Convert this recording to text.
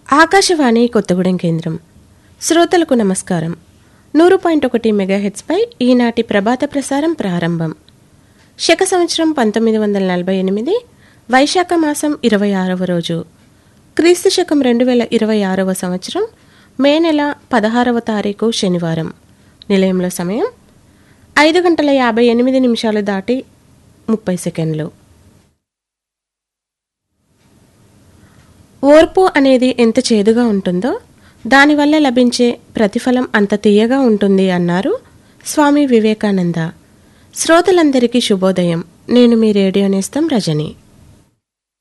ఆకాశవాణి కొత్తగూడెం కేంద్రం శ్రోతలకు నమస్కారం నూరు పాయింట్ ఒకటి మెగాహెట్స్పై ఈనాటి ప్రభాత ప్రసారం ప్రారంభం శక సంవత్సరం పంతొమ్మిది వందల నలభై ఎనిమిది వైశాఖ మాసం ఇరవై ఆరవ రోజు క్రీస్తు శకం రెండు వేల ఇరవై ఆరవ సంవత్సరం మే నెల పదహారవ తారీఖు శనివారం నిలయంలో సమయం ఐదు గంటల యాభై ఎనిమిది నిమిషాలు దాటి ముప్పై సెకండ్లు ఓర్పు అనేది ఎంత చేదుగా ఉంటుందో దానివల్ల లభించే ప్రతిఫలం అంత తీయగా ఉంటుంది అన్నారు స్వామి వివేకానంద శ్రోతలందరికీ శుభోదయం నేను మీ రేడియో నేస్తం రజని